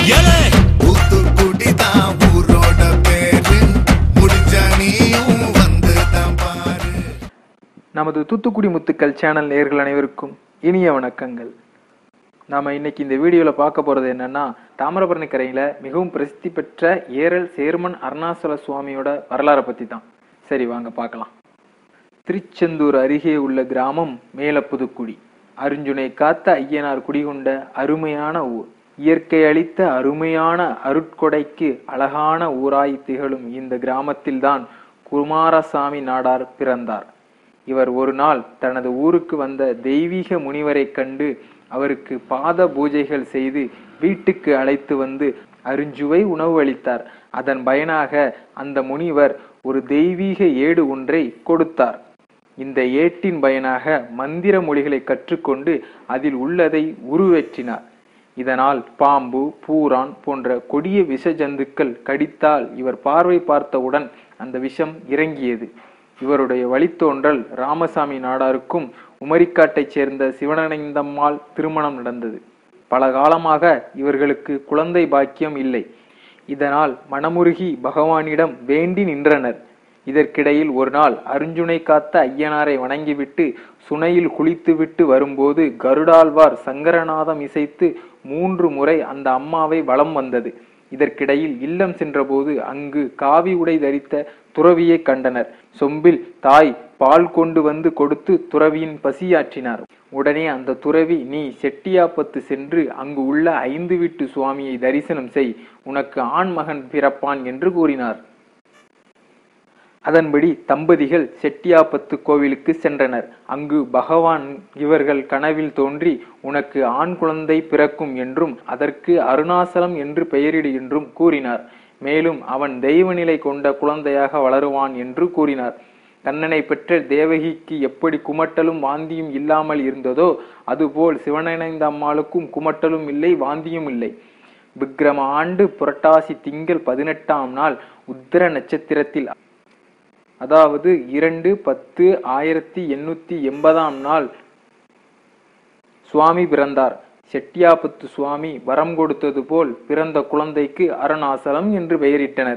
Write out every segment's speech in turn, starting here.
ஏலே தூத்துக்குடி தான் ஊரோட பேரு முடிஞ்ச நீயும் வந்து தான் பாரு நமது தூத்துக்குடி முத்துக்கள் சேனல் நேயர்கள் அனைவருக்கும் இனிய வணக்கங்கள் நாம இன்னைக்கு இந்த வீடியோவில் பார்க்க போறது என்னன்னா தாமிரபரணி கரையில மிகவும் பிரசித்தி பெற்ற ஏரல் சேர்மன் அருணாசல சுவாமியோட வரலாறை பத்தி தான் சரி வாங்க பார்க்கலாம் திருச்செந்தூர் அருகே உள்ள கிராமம் மேலப்புதுக்குடி அருஞ்சுனை காத்த ஐயனார் குடிகொண்ட அருமையான ஊர் இயற்கை அளித்த அருமையான அருட்கொடைக்கு அழகான ஊராய் திகழும் இந்த கிராமத்தில்தான் குமாரசாமி நாடார் பிறந்தார் இவர் ஒரு நாள் தனது ஊருக்கு வந்த தெய்வீக முனிவரைக் கண்டு அவருக்கு பாத பூஜைகள் செய்து வீட்டுக்கு அழைத்து வந்து அருஞ்சுவை உணவு அளித்தார் அதன் பயனாக அந்த முனிவர் ஒரு தெய்வீக ஏடு ஒன்றை கொடுத்தார் இந்த ஏட்டின் பயனாக மந்திர மொழிகளை கற்றுக்கொண்டு அதில் உள்ளதை உருவேற்றினார் இதனால் பாம்பு பூரான் போன்ற கொடிய விஷ ஜந்துக்கள் கடித்தால் இவர் பார்வை பார்த்தவுடன் அந்த விஷம் இறங்கியது இவருடைய வழித்தோன்றல் ராமசாமி நாடாருக்கும் உமரிக்காட்டைச் சேர்ந்த சிவனனைந்தம்மாள் திருமணம் நடந்தது பல காலமாக இவர்களுக்கு குழந்தை பாக்கியம் இல்லை இதனால் மனமுருகி பகவானிடம் வேண்டி நின்றனர் இதற்கிடையில் ஒரு நாள் அருஞ்சுனை காத்த ஐயனாரை வணங்கிவிட்டு சுனையில் குளித்துவிட்டு வரும்போது கருடாழ்வார் சங்கரநாதம் இசைத்து மூன்று முறை அந்த அம்மாவை வலம் வந்தது இதற்கிடையில் இல்லம் சென்றபோது அங்கு காவி உடை தரித்த துறவியை கண்டனர் சொம்பில் தாய் பால் கொண்டு வந்து கொடுத்து துறவியின் பசியாற்றினார் உடனே அந்த துறவி நீ செட்டியாப்பத்து சென்று அங்கு உள்ள ஐந்து வீட்டு சுவாமியை தரிசனம் செய் உனக்கு ஆண் மகன் பிறப்பான் என்று கூறினார் அதன்படி தம்பதிகள் செட்டியாப்பத்து கோவிலுக்கு சென்றனர் அங்கு பகவான் இவர்கள் கனவில் தோன்றி உனக்கு ஆண் குழந்தை பிறக்கும் என்றும் அதற்கு அருணாசலம் என்று பெயரிடு என்றும் கூறினார் மேலும் அவன் தெய்வநிலை கொண்ட குழந்தையாக வளருவான் என்று கூறினார் கண்ணனை பெற்ற தேவகிக்கு எப்படி குமட்டலும் வாந்தியும் இல்லாமல் இருந்ததோ அதுபோல் சிவனணைந்த அம்மாளுக்கும் குமட்டலும் இல்லை வாந்தியும் இல்லை விக்ரம ஆண்டு புரட்டாசி திங்கள் பதினெட்டாம் நாள் உத்திர நட்சத்திரத்தில் அதாவது இரண்டு பத்து ஆயிரத்தி எண்ணூத்தி எண்பதாம் நாள் சுவாமி பிறந்தார் செட்டியாபத்து சுவாமி வரம் கொடுத்தது போல் பிறந்த குழந்தைக்கு அருணாசலம் என்று பெயரிட்டனர்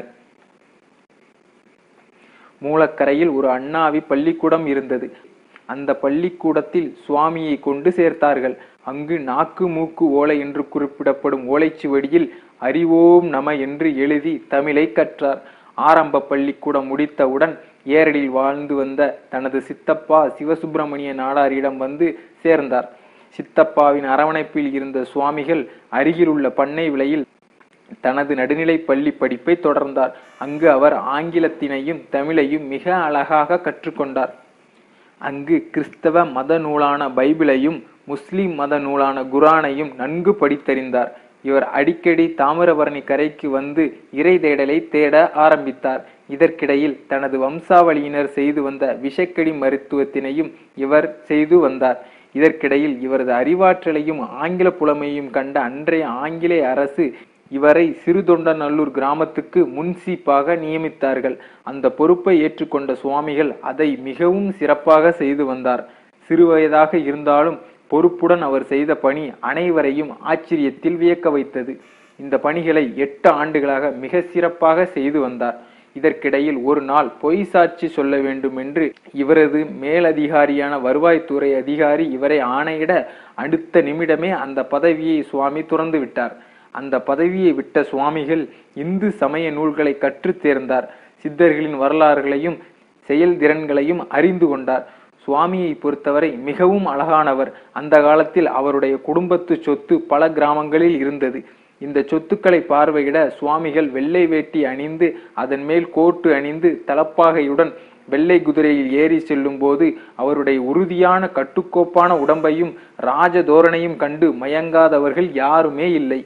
மூலக்கரையில் ஒரு அண்ணாவி பள்ளிக்கூடம் இருந்தது அந்த பள்ளிக்கூடத்தில் சுவாமியை கொண்டு சேர்த்தார்கள் அங்கு நாக்கு மூக்கு ஓலை என்று குறிப்பிடப்படும் ஓலைச்சுவடியில் அறிவோம் நம என்று எழுதி தமிழை கற்றார் ஆரம்ப பள்ளிக்கூடம் முடித்தவுடன் ஏரடில் வாழ்ந்து வந்த தனது சித்தப்பா சிவசுப்பிரமணிய நாடாரிடம் வந்து சேர்ந்தார் சித்தப்பாவின் அரவணைப்பில் இருந்த சுவாமிகள் அருகிலுள்ள பண்ணை விலையில் தனது நடுநிலைப் பள்ளி படிப்பை தொடர்ந்தார் அங்கு அவர் ஆங்கிலத்தினையும் தமிழையும் மிக அழகாக கற்றுக்கொண்டார் அங்கு கிறிஸ்தவ மத நூலான பைபிளையும் முஸ்லிம் மத நூலான குரானையும் நன்கு படித்தறிந்தார் இவர் அடிக்கடி தாமிரபரணி கரைக்கு வந்து இறை தேடலை தேட ஆரம்பித்தார் இதற்கிடையில் தனது வம்சாவளியினர் செய்து வந்த விஷக்கடி மருத்துவத்தினையும் இவர் செய்து வந்தார் இதற்கிடையில் இவரது அறிவாற்றலையும் ஆங்கில புலமையும் கண்ட அன்றைய ஆங்கிலேய அரசு இவரை சிறுதொண்டநல்லூர் கிராமத்துக்கு முன்சீப்பாக நியமித்தார்கள் அந்த பொறுப்பை ஏற்றுக்கொண்ட சுவாமிகள் அதை மிகவும் சிறப்பாக செய்து வந்தார் சிறுவயதாக இருந்தாலும் பொறுப்புடன் அவர் செய்த பணி அனைவரையும் ஆச்சரியத்தில் வியக்க வைத்தது இந்த பணிகளை எட்டு ஆண்டுகளாக மிக சிறப்பாக செய்து வந்தார் இதற்கிடையில் ஒரு நாள் பொய் சாட்சி சொல்ல வேண்டும் என்று இவரது மேலதிகாரியான வருவாய்த்துறை அதிகாரி இவரை ஆணையிட அடுத்த நிமிடமே அந்த பதவியை சுவாமி துறந்து விட்டார் அந்த பதவியை விட்ட சுவாமிகள் இந்து சமய நூல்களை கற்றுத் தேர்ந்தார் சித்தர்களின் வரலாறுகளையும் செயல்திறன்களையும் அறிந்து கொண்டார் சுவாமியை பொறுத்தவரை மிகவும் அழகானவர் அந்த காலத்தில் அவருடைய குடும்பத்து சொத்து பல கிராமங்களில் இருந்தது இந்த சொத்துக்களை பார்வையிட சுவாமிகள் வெள்ளை வேட்டி அணிந்து அதன் மேல் கோட்டு அணிந்து தலப்பாகையுடன் வெள்ளை குதிரையில் ஏறி செல்லும் போது அவருடைய உறுதியான கட்டுக்கோப்பான உடம்பையும் ராஜ தோரணையும் கண்டு மயங்காதவர்கள் யாருமே இல்லை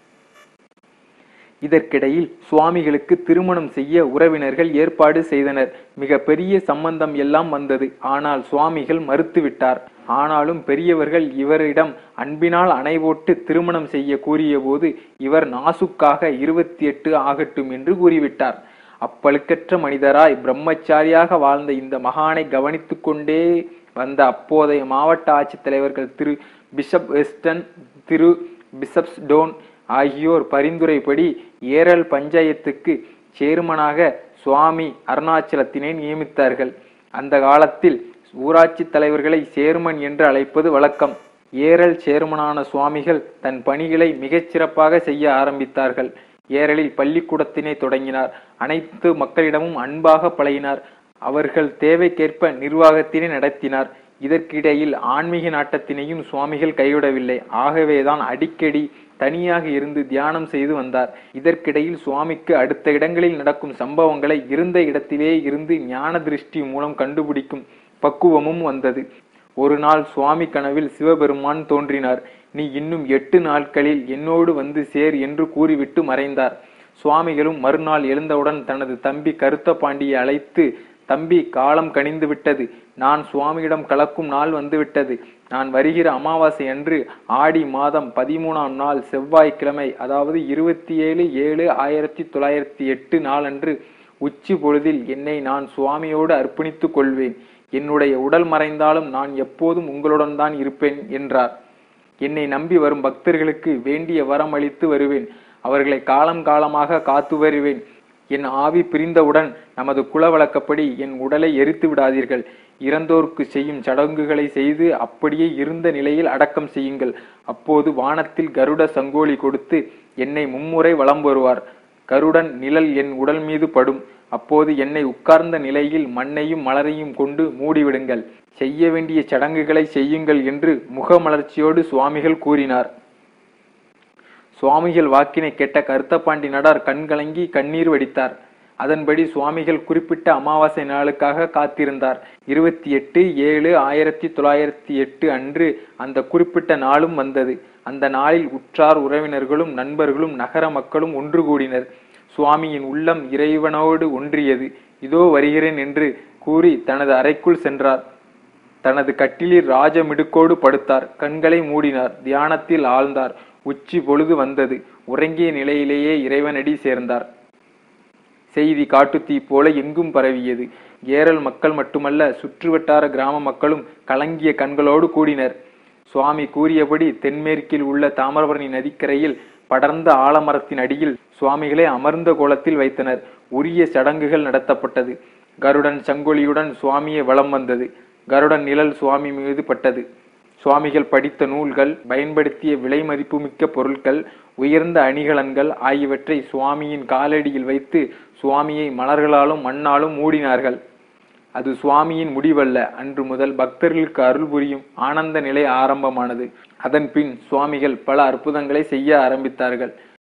இதற்கிடையில் சுவாமிகளுக்கு திருமணம் செய்ய உறவினர்கள் ஏற்பாடு செய்தனர் மிக பெரிய சம்பந்தம் எல்லாம் வந்தது ஆனால் சுவாமிகள் மறுத்துவிட்டார் ஆனாலும் பெரியவர்கள் இவரிடம் அன்பினால் அணைவோட்டு திருமணம் செய்ய கூறியபோது இவர் நாசுக்காக இருபத்தி எட்டு ஆகட்டும் என்று கூறிவிட்டார் அப்பழுக்கற்ற மனிதராய் பிரம்மச்சாரியாக வாழ்ந்த இந்த மகானை கவனித்துக் கொண்டே வந்த அப்போதைய மாவட்ட ஆட்சித்தலைவர்கள் திரு பிஷப் வெஸ்டன் திரு பிஷப்ஸ் டோன் ஆகியோர் பரிந்துரைப்படி ஏரல் பஞ்சாயத்துக்கு சேர்மனாக சுவாமி அருணாச்சலத்தினை நியமித்தார்கள் அந்த காலத்தில் ஊராட்சி தலைவர்களை சேர்மன் என்று அழைப்பது வழக்கம் ஏரல் சேர்மனான சுவாமிகள் தன் பணிகளை மிகச் சிறப்பாக செய்ய ஆரம்பித்தார்கள் ஏரலில் பள்ளிக்கூடத்தினை தொடங்கினார் அனைத்து மக்களிடமும் அன்பாக பழகினார் அவர்கள் தேவைக்கேற்ப நிர்வாகத்தினை நடத்தினார் இதற்கிடையில் ஆன்மீக நாட்டத்தினையும் சுவாமிகள் கைவிடவில்லை ஆகவேதான் அடிக்கடி தனியாக இருந்து தியானம் செய்து வந்தார் இதற்கிடையில் சுவாமிக்கு அடுத்த இடங்களில் நடக்கும் சம்பவங்களை இருந்த இடத்திலே இருந்து ஞான திருஷ்டி மூலம் கண்டுபிடிக்கும் பக்குவமும் வந்தது ஒரு நாள் சுவாமி கனவில் சிவபெருமான் தோன்றினார் நீ இன்னும் எட்டு நாட்களில் என்னோடு வந்து சேர் என்று கூறிவிட்டு மறைந்தார் சுவாமிகளும் மறுநாள் எழுந்தவுடன் தனது தம்பி கருத்த பாண்டியை அழைத்து தம்பி காலம் கனிந்து விட்டது நான் சுவாமியிடம் கலக்கும் நாள் வந்துவிட்டது நான் வருகிற அமாவாசை அன்று ஆடி மாதம் பதிமூணாம் நாள் செவ்வாய்க்கிழமை அதாவது இருபத்தி ஏழு ஏழு ஆயிரத்தி தொள்ளாயிரத்தி எட்டு நாளன்று உச்சி பொழுதில் என்னை நான் சுவாமியோடு அர்ப்பணித்துக் கொள்வேன் என்னுடைய உடல் மறைந்தாலும் நான் எப்போதும் உங்களுடன் தான் இருப்பேன் என்றார் என்னை நம்பி வரும் பக்தர்களுக்கு வேண்டிய வரம் அளித்து வருவேன் அவர்களை காலம் காலமாக காத்து வருவேன் என் ஆவி பிரிந்தவுடன் நமது குல வழக்கப்படி என் உடலை எரித்து விடாதீர்கள் இறந்தோருக்கு செய்யும் சடங்குகளை செய்து அப்படியே இருந்த நிலையில் அடக்கம் செய்யுங்கள் அப்போது வானத்தில் கருட சங்கோலி கொடுத்து என்னை மும்முறை வலம் வருவார் கருடன் நிழல் என் உடல் மீது படும் அப்போது என்னை உட்கார்ந்த நிலையில் மண்ணையும் மலரையும் கொண்டு மூடிவிடுங்கள் செய்ய வேண்டிய சடங்குகளை செய்யுங்கள் என்று முகமலர்ச்சியோடு சுவாமிகள் கூறினார் சுவாமிகள் வாக்கினை கேட்ட கருத்தப்பாண்டி நடார் கண்கலங்கி கண்ணீர் வடித்தார் அதன்படி சுவாமிகள் குறிப்பிட்ட அமாவாசை நாளுக்காக காத்திருந்தார் இருபத்தி எட்டு ஏழு ஆயிரத்தி தொள்ளாயிரத்தி எட்டு அன்று அந்த குறிப்பிட்ட நாளும் வந்தது அந்த நாளில் உற்றார் உறவினர்களும் நண்பர்களும் நகர மக்களும் ஒன்று கூடினர் சுவாமியின் உள்ளம் இறைவனோடு ஒன்றியது இதோ வருகிறேன் என்று கூறி தனது அறைக்குள் சென்றார் தனது கட்டிலில் ராஜமிடுக்கோடு படுத்தார் கண்களை மூடினார் தியானத்தில் ஆழ்ந்தார் உச்சி பொழுது வந்தது உறங்கிய நிலையிலேயே இறைவனடி சேர்ந்தார் செய்தி காட்டுத்தீ போல எங்கும் பரவியது ஏரல் மக்கள் மட்டுமல்ல சுற்றுவட்டார கிராம மக்களும் கலங்கிய கண்களோடு கூடினர் சுவாமி கூறியபடி தென்மேற்கில் உள்ள தாமிரபரணி நதிக்கரையில் படர்ந்த ஆலமரத்தின் அடியில் சுவாமிகளை அமர்ந்த கோலத்தில் வைத்தனர் உரிய சடங்குகள் நடத்தப்பட்டது கருடன் சங்கொலியுடன் சுவாமியை வலம் வந்தது கருடன் நிழல் சுவாமி மீது பட்டது சுவாமிகள் படித்த நூல்கள் பயன்படுத்திய விலை மதிப்புமிக்க பொருட்கள் உயர்ந்த அணிகலன்கள் ஆகியவற்றை சுவாமியின் காலடியில் வைத்து சுவாமியை மலர்களாலும் மண்ணாலும் மூடினார்கள் அது சுவாமியின் முடிவல்ல அன்று முதல் பக்தர்களுக்கு அருள் புரியும் ஆனந்த நிலை ஆரம்பமானது அதன் பின் சுவாமிகள் பல அற்புதங்களை செய்ய ஆரம்பித்தார்கள்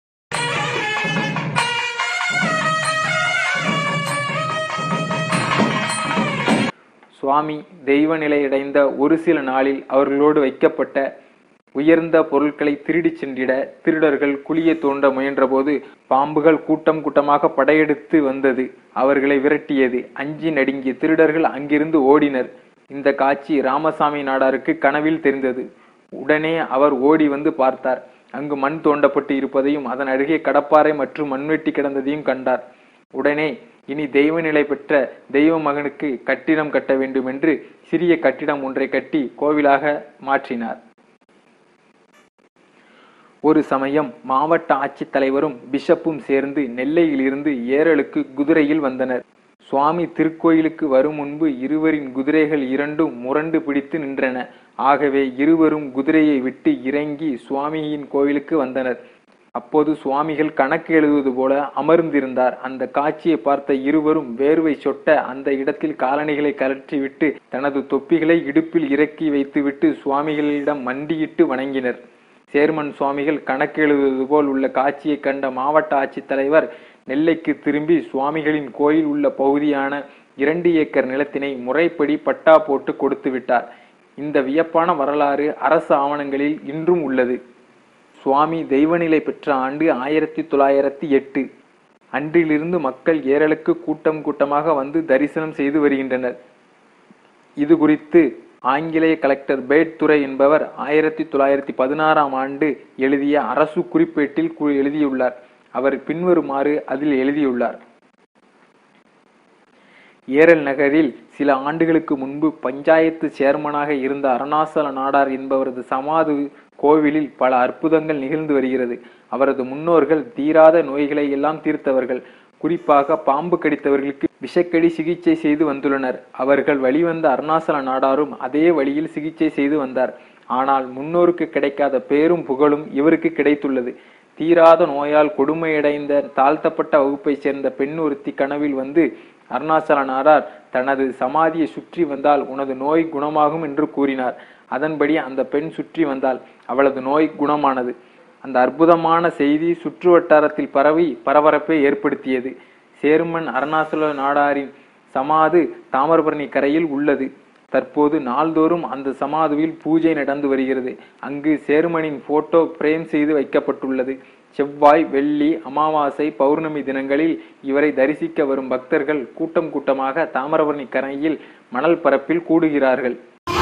சுவாமி தெய்வ நிலையடைந்த ஒரு சில நாளில் அவர்களோடு வைக்கப்பட்ட உயர்ந்த பொருட்களை திருடிச் சென்றிட திருடர்கள் குழியை தோண்ட முயன்றபோது பாம்புகள் கூட்டம் கூட்டமாக படையெடுத்து வந்தது அவர்களை விரட்டியது அஞ்சி நடுங்கிய திருடர்கள் அங்கிருந்து ஓடினர் இந்த காட்சி ராமசாமி நாடாருக்கு கனவில் தெரிந்தது உடனே அவர் ஓடி வந்து பார்த்தார் அங்கு மண் தோண்டப்பட்டு இருப்பதையும் அதன் அருகே கடப்பாறை மற்றும் மண்வெட்டி கிடந்ததையும் கண்டார் உடனே இனி தெய்வ நிலை பெற்ற தெய்வ மகனுக்கு கட்டிடம் கட்ட வேண்டும் என்று சிறிய கட்டிடம் ஒன்றை கட்டி கோவிலாக மாற்றினார் ஒரு சமயம் மாவட்ட ஆட்சித்தலைவரும் பிஷப்பும் சேர்ந்து நெல்லையிலிருந்து ஏரலுக்கு குதிரையில் வந்தனர் சுவாமி திருக்கோயிலுக்கு வரும் முன்பு இருவரின் குதிரைகள் இரண்டும் முரண்டு பிடித்து நின்றன ஆகவே இருவரும் குதிரையை விட்டு இறங்கி சுவாமியின் கோயிலுக்கு வந்தனர் அப்போது சுவாமிகள் கணக்கு எழுதுவது போல அமர்ந்திருந்தார் அந்த காட்சியை பார்த்த இருவரும் வேர்வை சொட்ட அந்த இடத்தில் காலணிகளை கழற்றிவிட்டு தனது தொப்பிகளை இடுப்பில் இறக்கி வைத்துவிட்டு சுவாமிகளிடம் மண்டியிட்டு வணங்கினர் சேர்மன் சுவாமிகள் கணக்கு எழுதுவது போல் உள்ள காட்சியை கண்ட மாவட்ட ஆட்சித்தலைவர் நெல்லைக்கு திரும்பி சுவாமிகளின் கோயில் உள்ள பகுதியான இரண்டு ஏக்கர் நிலத்தினை முறைப்படி பட்டா போட்டு கொடுத்து விட்டார் இந்த வியப்பான வரலாறு அரசு ஆவணங்களில் இன்றும் உள்ளது சுவாமி தெய்வநிலை பெற்ற ஆண்டு ஆயிரத்தி தொள்ளாயிரத்தி எட்டு அன்றிலிருந்து மக்கள் ஏரலுக்கு கூட்டம் கூட்டமாக வந்து தரிசனம் செய்து வருகின்றனர் இது குறித்து ஆங்கிலேய கலெக்டர் பேட் துரை என்பவர் ஆயிரத்தி தொள்ளாயிரத்தி பதினாறாம் ஆண்டு எழுதிய அரசு குறிப்பேட்டில் கு- எழுதியுள்ளார் அவர் பின்வருமாறு அதில் எழுதியுள்ளார் ஏரல் நகரில் சில ஆண்டுகளுக்கு முன்பு பஞ்சாயத்து சேர்மனாக இருந்த அருணாசல நாடார் என்பவரது சமாது கோவிலில் பல அற்புதங்கள் நிகழ்ந்து வருகிறது அவரது முன்னோர்கள் தீராத நோய்களை எல்லாம் தீர்த்தவர்கள் குறிப்பாக பாம்பு கடித்தவர்களுக்கு விஷக்கடி சிகிச்சை செய்து வந்துள்ளனர் அவர்கள் வழிவந்த அருணாசல நாடாரும் அதே வழியில் சிகிச்சை செய்து வந்தார் ஆனால் முன்னோருக்கு கிடைக்காத பேரும் புகழும் இவருக்கு கிடைத்துள்ளது தீராத நோயால் கொடுமையடைந்த தாழ்த்தப்பட்ட வகுப்பைச் சேர்ந்த பெண் ஒருத்தி கனவில் வந்து அருணாசல நாடார் தனது சமாதியை சுற்றி வந்தால் உனது நோய் குணமாகும் என்று கூறினார் அதன்படி அந்த பெண் சுற்றி வந்தால் அவளது நோய் குணமானது அந்த அற்புதமான செய்தி சுற்று வட்டாரத்தில் பரவி பரபரப்பை ஏற்படுத்தியது சேர்மன் அருணாசல நாடாரின் சமாது தாமிரபரணி கரையில் உள்ளது தற்போது நாள்தோறும் அந்த சமாதுவில் பூஜை நடந்து வருகிறது அங்கு சேர்மனின் போட்டோ பிரேம் செய்து வைக்கப்பட்டுள்ளது செவ்வாய் வெள்ளி அமாவாசை பௌர்ணமி தினங்களில் இவரை தரிசிக்க வரும் பக்தர்கள் கூட்டம் கூட்டமாக தாமிரபரணி கரையில் மணல் பரப்பில் கூடுகிறார்கள்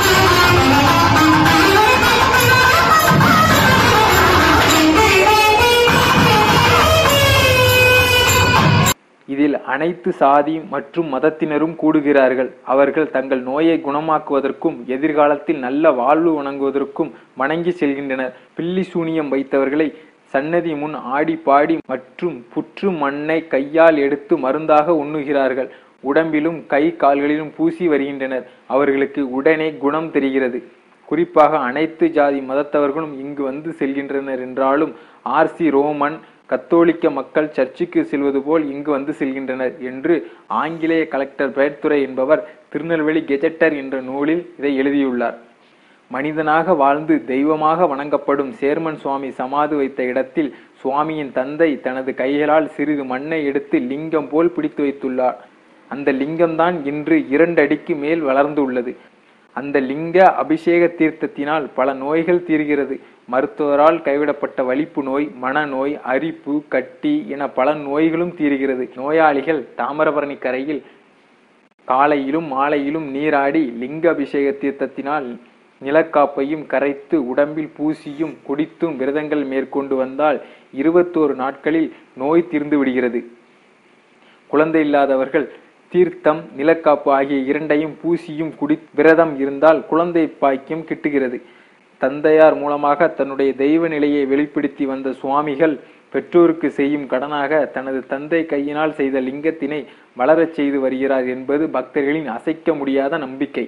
இதில் அனைத்து சாதி மற்றும் மதத்தினரும் கூடுகிறார்கள் அவர்கள் தங்கள் நோயை குணமாக்குவதற்கும் எதிர்காலத்தில் நல்ல வாழ்வு வணங்குவதற்கும் வணங்கி செல்கின்றனர் பில்லி சூனியம் வைத்தவர்களை சன்னதி முன் ஆடி பாடி மற்றும் புற்று மண்ணை கையால் எடுத்து மருந்தாக உண்ணுகிறார்கள் உடம்பிலும் கை கால்களிலும் பூசி வருகின்றனர் அவர்களுக்கு உடனே குணம் தெரிகிறது குறிப்பாக அனைத்து ஜாதி மதத்தவர்களும் இங்கு வந்து செல்கின்றனர் என்றாலும் ஆர்சி ரோமன் கத்தோலிக்க மக்கள் சர்ச்சுக்கு செல்வது போல் இங்கு வந்து செல்கின்றனர் என்று ஆங்கிலேய கலெக்டர் பெயர்த்துறை என்பவர் திருநெல்வேலி கெஜெட்டர் என்ற நூலில் இதை எழுதியுள்ளார் மனிதனாக வாழ்ந்து தெய்வமாக வணங்கப்படும் சேர்மன் சுவாமி சமாதி வைத்த இடத்தில் சுவாமியின் தந்தை தனது கைகளால் சிறிது மண்ணை எடுத்து லிங்கம் போல் பிடித்து வைத்துள்ளார் அந்த லிங்கம்தான் இன்று இரண்டு அடிக்கு மேல் வளர்ந்து உள்ளது அந்த லிங்க அபிஷேக தீர்த்தத்தினால் பல நோய்கள் தீர்கிறது மருத்துவரால் கைவிடப்பட்ட வலிப்பு நோய் மனநோய் அரிப்பு கட்டி என பல நோய்களும் தீர்கிறது நோயாளிகள் தாமிரபரணி கரையில் காலையிலும் மாலையிலும் நீராடி லிங்க அபிஷேக தீர்த்தத்தினால் நிலக்காப்பையும் கரைத்து உடம்பில் பூசியும் குடித்தும் விரதங்கள் மேற்கொண்டு வந்தால் இருபத்தோரு நாட்களில் நோய் தீர்ந்து விடுகிறது குழந்தை இல்லாதவர்கள் தீர்த்தம் நிலக்காப்பு ஆகிய இரண்டையும் பூசியும் குடி விரதம் இருந்தால் குழந்தை பாக்கியம் கிட்டுகிறது தந்தையார் மூலமாக தன்னுடைய தெய்வ நிலையை வெளிப்படுத்தி வந்த சுவாமிகள் பெற்றோருக்கு செய்யும் கடனாக தனது தந்தை கையினால் செய்த லிங்கத்தினை வளரச் செய்து வருகிறார் என்பது பக்தர்களின் அசைக்க முடியாத நம்பிக்கை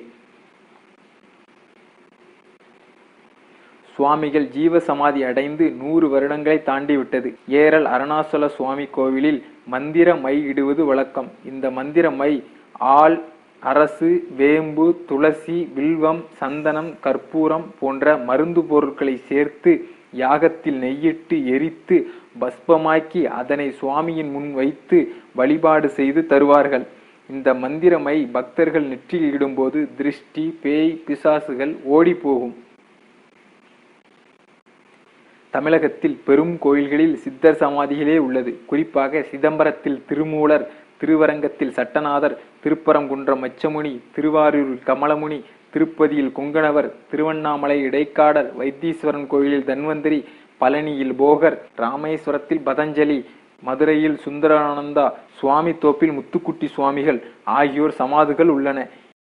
சுவாமிகள் ஜீவ சமாதி அடைந்து நூறு வருடங்களை தாண்டிவிட்டது ஏரல் அருணாசல சுவாமி கோவிலில் மந்திர மை இடுவது வழக்கம் இந்த மந்திர மை ஆள் அரசு வேம்பு துளசி வில்வம் சந்தனம் கற்பூரம் போன்ற மருந்து பொருட்களை சேர்த்து யாகத்தில் நெய்யிட்டு எரித்து பஸ்பமாக்கி அதனை சுவாமியின் முன் வைத்து வழிபாடு செய்து தருவார்கள் இந்த மந்திரமை பக்தர்கள் நெற்றியில் இடும்போது திருஷ்டி பேய் பிசாசுகள் ஓடி போகும் தமிழகத்தில் பெரும் கோயில்களில் சித்தர் சமாதிகளே உள்ளது குறிப்பாக சிதம்பரத்தில் திருமூலர் திருவரங்கத்தில் சட்டநாதர் திருப்பரங்குன்றம் மச்சமுனி திருவாரூரில் கமலமுனி திருப்பதியில் கொங்கணவர் திருவண்ணாமலை இடைக்காடர் வைத்தீஸ்வரன் கோயிலில் தன்வந்திரி பழனியில் போகர் ராமேஸ்வரத்தில் பதஞ்சலி மதுரையில் சுந்தரானந்தா சுவாமி தோப்பில் முத்துக்குட்டி சுவாமிகள் ஆகியோர் சமாதிகள் உள்ளன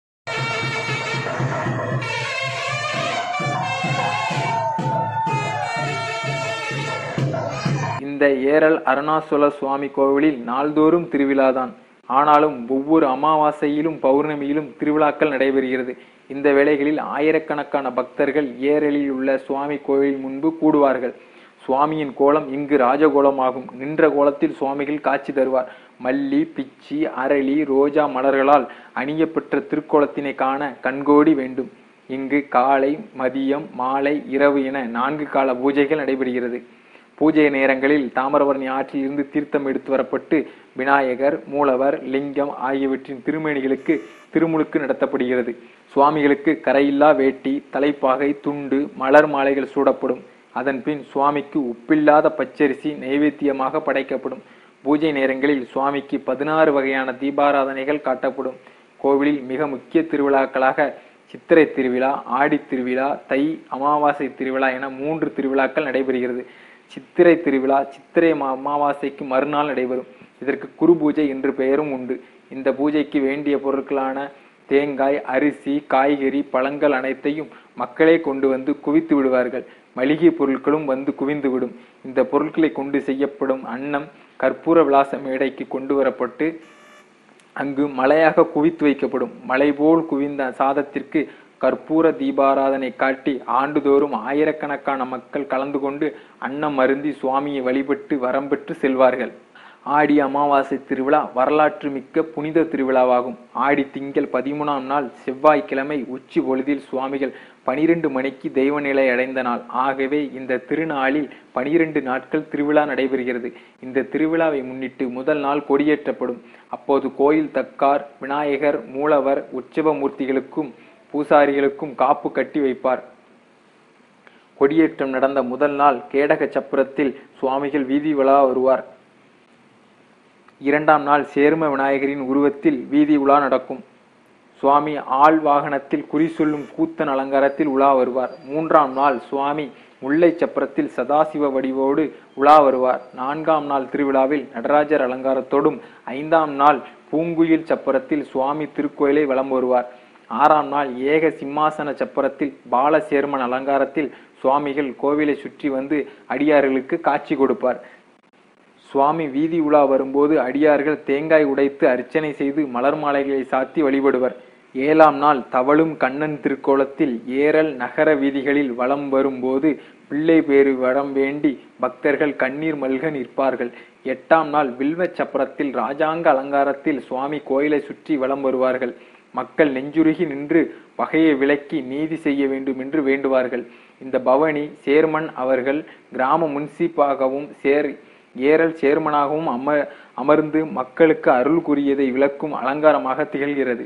இந்த ஏரல் அருணாசல சுவாமி கோவிலில் நாள்தோறும் திருவிழாதான் ஆனாலும் ஒவ்வொரு அமாவாசையிலும் பௌர்ணமியிலும் திருவிழாக்கள் நடைபெறுகிறது இந்த வேளைகளில் ஆயிரக்கணக்கான பக்தர்கள் ஏரலில் உள்ள சுவாமி கோவில் முன்பு கூடுவார்கள் சுவாமியின் கோலம் இங்கு ராஜகோலமாகும் நின்ற கோலத்தில் சுவாமிகள் காட்சி தருவார் மல்லி பிச்சி அரளி ரோஜா மலர்களால் அணியப்பெற்ற திருக்கோலத்தினை காண கண்கோடி வேண்டும் இங்கு காலை மதியம் மாலை இரவு என நான்கு கால பூஜைகள் நடைபெறுகிறது பூஜை நேரங்களில் தாமிரபரணி ஆற்றில் இருந்து தீர்த்தம் எடுத்து வரப்பட்டு விநாயகர் மூலவர் லிங்கம் ஆகியவற்றின் திருமேனிகளுக்கு திருமுழுக்கு நடத்தப்படுகிறது சுவாமிகளுக்கு கரையில்லா வேட்டி தலைப்பாகை துண்டு மலர் மாலைகள் சூடப்படும் அதன் பின் சுவாமிக்கு உப்பில்லாத பச்சரிசி நைவேத்தியமாக படைக்கப்படும் பூஜை நேரங்களில் சுவாமிக்கு பதினாறு வகையான தீபாராதனைகள் காட்டப்படும் கோவிலில் மிக முக்கிய திருவிழாக்களாக சித்திரை திருவிழா ஆடி திருவிழா தை அமாவாசை திருவிழா என மூன்று திருவிழாக்கள் நடைபெறுகிறது சித்திரை திருவிழா சித்திரை அமா- அமாவாசைக்கு மறுநாள் நடைபெறும் இதற்கு குரு பூஜை என்று பெயரும் உண்டு இந்த பூஜைக்கு வேண்டிய பொருட்களான தேங்காய் அரிசி காய்கறி பழங்கள் அனைத்தையும் மக்களே கொண்டு வந்து குவித்து விடுவார்கள் மளிகை பொருட்களும் வந்து குவிந்துவிடும் இந்த பொருட்களை கொண்டு செய்யப்படும் அன்னம் கற்பூர விலாச மேடைக்கு கொண்டு வரப்பட்டு அங்கு மலையாக குவித்து வைக்கப்படும் மலை போல் குவிந்த சாதத்திற்கு கற்பூர தீபாராதனை காட்டி ஆண்டுதோறும் ஆயிரக்கணக்கான மக்கள் கலந்து கொண்டு அன்னம் அருந்தி சுவாமியை வழிபட்டு வரம் பெற்று செல்வார்கள் ஆடி அமாவாசை திருவிழா வரலாற்று மிக்க புனித திருவிழாவாகும் ஆடி திங்கள் பதிமூணாம் நாள் செவ்வாய்க்கிழமை உச்சி பொழுதில் சுவாமிகள் பனிரெண்டு மணிக்கு தெய்வ நிலை அடைந்த நாள் ஆகவே இந்த திருநாளில் பனிரெண்டு நாட்கள் திருவிழா நடைபெறுகிறது இந்த திருவிழாவை முன்னிட்டு முதல் நாள் கொடியேற்றப்படும் அப்போது கோயில் தக்கார் விநாயகர் மூலவர் உற்சவ மூர்த்திகளுக்கும் பூசாரிகளுக்கும் காப்பு கட்டி வைப்பார் கொடியேற்றம் நடந்த முதல் நாள் கேடக சப்புரத்தில் சுவாமிகள் வீதி உலா வருவார் இரண்டாம் நாள் சேர்ம விநாயகரின் உருவத்தில் வீதி உலா நடக்கும் சுவாமி ஆள் வாகனத்தில் குறி சொல்லும் கூத்தன் அலங்காரத்தில் உலா வருவார் மூன்றாம் நாள் சுவாமி முல்லை சப்பரத்தில் சதாசிவ வடிவோடு உலா வருவார் நான்காம் நாள் திருவிழாவில் நடராஜர் அலங்காரத்தோடும் ஐந்தாம் நாள் பூங்குயில் சப்பரத்தில் சுவாமி திருக்கோயிலை வலம் வருவார் ஆறாம் நாள் ஏக சிம்மாசன சப்பரத்தில் பாலசேர்மன் அலங்காரத்தில் சுவாமிகள் கோவிலை சுற்றி வந்து அடியார்களுக்கு காட்சி கொடுப்பார் சுவாமி வீதி உலா வரும்போது அடியார்கள் தேங்காய் உடைத்து அர்ச்சனை செய்து மலர் மாலைகளை சாத்தி வழிபடுவர் ஏழாம் நாள் தவழும் கண்ணன் திருக்கோலத்தில் ஏரல் நகர வீதிகளில் வலம் வரும்போது பிள்ளை பேறு வரம் வேண்டி பக்தர்கள் கண்ணீர் மல்க நிற்பார்கள் எட்டாம் நாள் வில்வச் சப்பரத்தில் ராஜாங்க அலங்காரத்தில் சுவாமி கோயிலை சுற்றி வலம் வருவார்கள் மக்கள் நெஞ்சுருகி நின்று பகையை விலக்கி நீதி செய்ய வேண்டும் என்று வேண்டுவார்கள் இந்த பவனி சேர்மன் அவர்கள் கிராம முன்சிப்பாகவும் சேர் ஏரல் சேர்மனாகவும் அம அமர்ந்து மக்களுக்கு அருள் கூறியதை விளக்கும் அலங்காரமாக திகழ்கிறது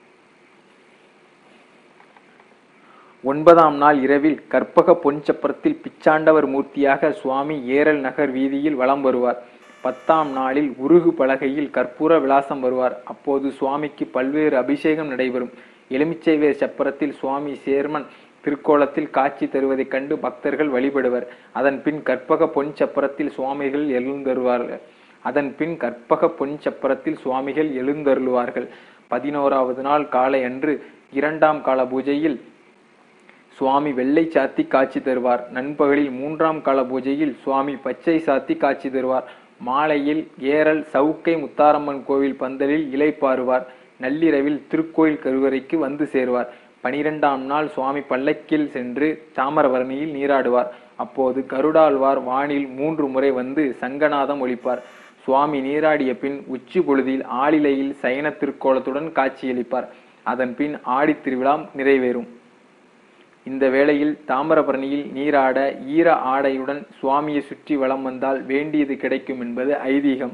ஒன்பதாம் நாள் இரவில் கற்பக பொன்சப்பரத்தில் பிச்சாண்டவர் மூர்த்தியாக சுவாமி ஏரல் நகர் வீதியில் வலம் வருவார் பத்தாம் நாளில் உருகு பலகையில் கற்பூர விலாசம் வருவார் அப்போது சுவாமிக்கு பல்வேறு அபிஷேகம் நடைபெறும் எலுமிச்சை வேர் சப்பரத்தில் சுவாமி சேர்மன் திருக்கோலத்தில் காட்சி தருவதைக் கண்டு பக்தர்கள் வழிபடுவர் அதன் பின் கற்பக பொன் சப்பரத்தில் சுவாமிகள் எழுந்தருவார்கள் அதன் பின் கற்பக பொன் சப்பரத்தில் சுவாமிகள் எழுந்தருளுவார்கள் பதினோராவது நாள் காலை அன்று இரண்டாம் கால பூஜையில் சுவாமி வெள்ளை சாத்தி காட்சி தருவார் நண்பகலில் மூன்றாம் கால பூஜையில் சுவாமி பச்சை சாத்தி காட்சி தருவார் மாலையில் ஏரல் சவுக்கை முத்தாரம்மன் கோவில் பந்தலில் இலைப்பாருவார் நள்ளிரவில் திருக்கோயில் கருவறைக்கு வந்து சேருவார் பனிரெண்டாம் நாள் சுவாமி பல்லக்கில் சென்று தாமரவரணியில் நீராடுவார் அப்போது கருடாழ்வார் வானில் மூன்று முறை வந்து சங்கநாதம் ஒலிப்பார் சுவாமி நீராடிய பின் உச்சி பொழுதில் ஆளிலையில் சயன திருக்கோலத்துடன் காட்சியளிப்பார் அதன் பின் ஆடித் திருவிழா நிறைவேறும் இந்த வேளையில் தாமிரபரணியில் நீராட ஈர ஆடையுடன் சுவாமியை சுற்றி வலம் வந்தால் வேண்டியது கிடைக்கும் என்பது ஐதீகம்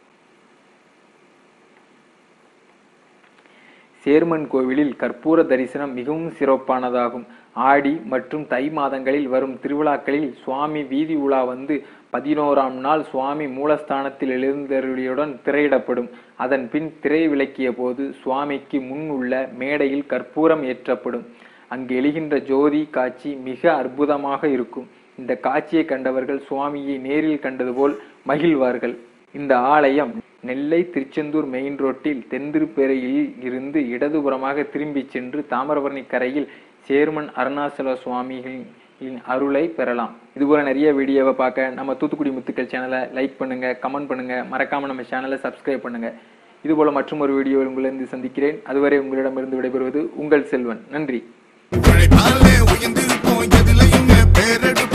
சேர்மன் கோவிலில் கற்பூர தரிசனம் மிகவும் சிறப்பானதாகும் ஆடி மற்றும் தை மாதங்களில் வரும் திருவிழாக்களில் சுவாமி வீதி உலா வந்து பதினோராம் நாள் சுவாமி மூலஸ்தானத்தில் எழுந்தருளியுடன் திரையிடப்படும் அதன் பின் திரை விலக்கிய போது சுவாமிக்கு முன் உள்ள மேடையில் கற்பூரம் ஏற்றப்படும் அங்கு எழுகின்ற ஜோதி காட்சி மிக அற்புதமாக இருக்கும் இந்த காட்சியை கண்டவர்கள் சுவாமியை நேரில் கண்டது போல் மகிழ்வார்கள் இந்த ஆலயம் நெல்லை திருச்செந்தூர் மெயின் ரோட்டில் தென்திருப்பேரையில் இருந்து இடதுபுறமாக திரும்பி சென்று தாமிரபரணி கரையில் சேர்மன் அருணாசல சுவாமிகளின் அருளை பெறலாம் இதுபோல நிறைய வீடியோவை பார்க்க நம்ம தூத்துக்குடி முத்துக்கள் சேனலை லைக் பண்ணுங்க கமெண்ட் பண்ணுங்க மறக்காம நம்ம சேனலை சப்ஸ்கிரைப் பண்ணுங்க இதுபோல மற்றும் ஒரு வீடியோவில் உங்களிருந்து சந்திக்கிறேன் அதுவரை உங்களிடமிருந்து விடைபெறுவது உங்கள் செல்வன் நன்றி உழைப்பாலே உயர்ந்திருப்போம் எதிலையுமே பேரெடு